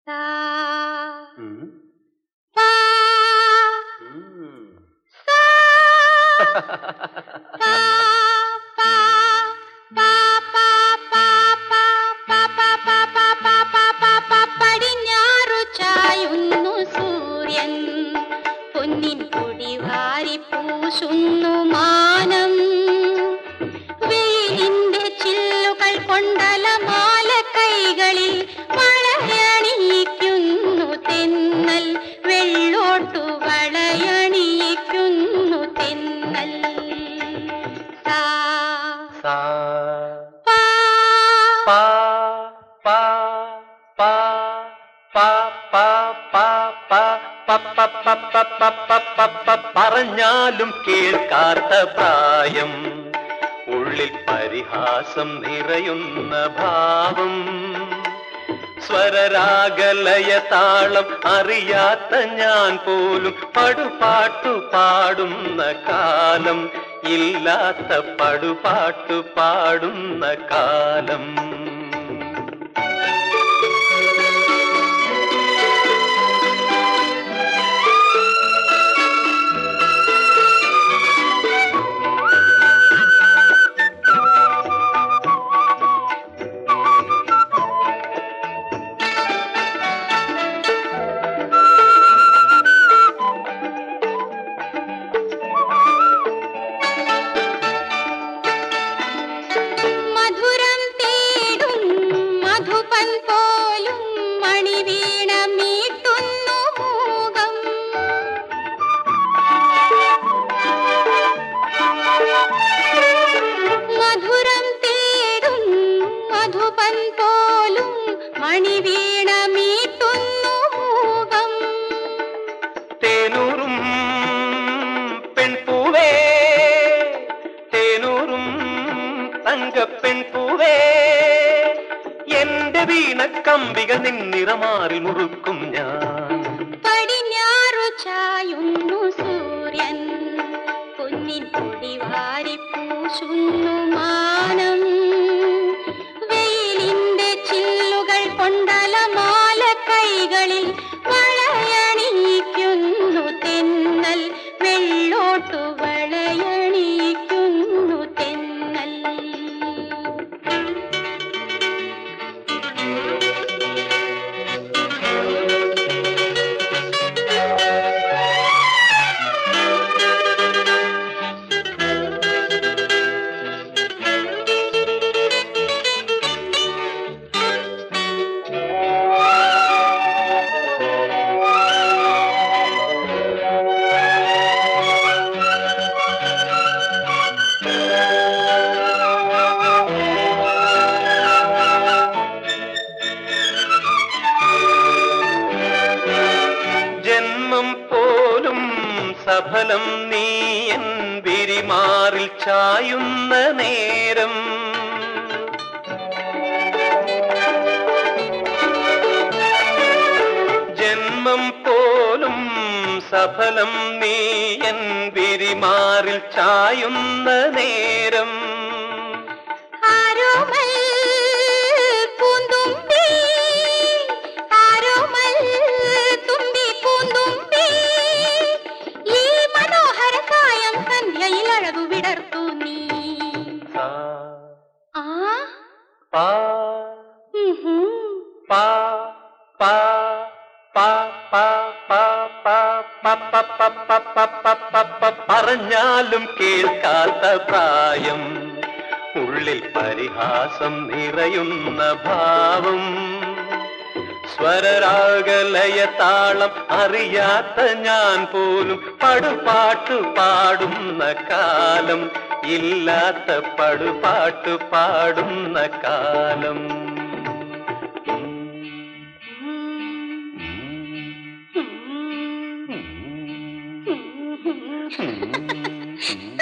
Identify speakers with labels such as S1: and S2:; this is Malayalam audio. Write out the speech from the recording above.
S1: താ
S2: ഉം.
S1: പാ
S2: ഉം.
S1: സാ പാ പാ പാ പാ പാ പാ പാ പാ പാ പാ പാ പാ പാ പാ പടിഞ്ഞാറു ചായുന്നു സൂര്യൻ പൊന്നിൻ പൊടി വാരി പൂശുന്നു മാനം വെയിലിന്റെ ചില്ലുകൾ കൊണ്ടലമാല കൈകളിൽ വളയണിയിക്കുന്നു തെന്നൽ വെള്ളോട്ടു വളയണിയിക്കുന്നു തെന്നൽ സാ
S2: സാ
S1: പാ
S2: പാ പാ പാ പാ പാ പാ പാ പ പ പ പ പ പ പ പ പറഞ്ഞാലും കേൾക്കാത്ത പ്രായം ഉള്ളിൽ പരിഹാസം നിറയുന്ന ഭാവം സ്വരരാഗലയ താളം അറിയാത്ത ഞാൻ പോലും പടുപാട്ടു പാടുന്ന കാലം ഇല്ലാത്ത പടുപാട്ടു പാടുന്ന കാലം
S1: മധുരം തേടും മധുപൻ പോലും മണിവീണ മീട്ടുന്നു മൂകം മധുരം തേടും മധുപൻ പോലും മണിവീണ മീട്ടുന്നു മൂകം
S2: തേനൂറും പെൺപൂവേ തേനൂറും തങ്കപ്പെൺപൂവേ എന്റെ വീണക്കമ്പികൾ നിന്നിറമാറിൽ മുറുക്കും ഞാൻ
S1: പടിഞ്ഞാറു ചായുന്നു സൂര്യൻ പൊന്നിൻ പൊടി വാരി പൂശുന്നു മാനം വെയിലിന്റെ ചില്ലുകൾ കൊണ്ടലമാല കൈകളിൽ വളയണിയിക്കുന്നു തെന്നൽ വെള്ളോട്ടു വളയണിയിക്കുന്നു തെന്നൽ
S2: ജന്മം പോലും സഫലം നീ എൻ വിരിമാറിൽ ചായുന്ന നേരം ജന്മം പോലും സഫലം നീ എൻ വിരിമാറിൽ ചായുന്ന നേരം
S1: ആരോമൽ പൂന്തുമ്പി ആരോമൽ തുമ്പി പൂന്തുമ്പി ഈ മനോഹര കായം സന്ധ്യയിൽ അഴകു വിടർത്തു നീ
S2: സാ,
S1: ആ
S2: പാ,
S1: ഉഹും.
S2: പാ, പാ, പാ, പാ, പാ, പാ, പ, പ, പ, പ, പ, പ, പ, പ, പറഞ്ഞാലും കേൾക്കാത്ത പ്രായം ഉള്ളിൽ പരിഹാസം നിറയുന്ന ഭാവം സ്വരരാഗലയ താളം അറിയാത്ത ഞാൻ പോലും പടുപാട്ടു പാടുന്ന കാലം ഇല്ലാത്ത പടുപാട്ടു പാടുന്ന കാലം ഉം.
S1: ഉം.
S2: ഉം.
S1: ഉം.
S2: ഉം. ഉം.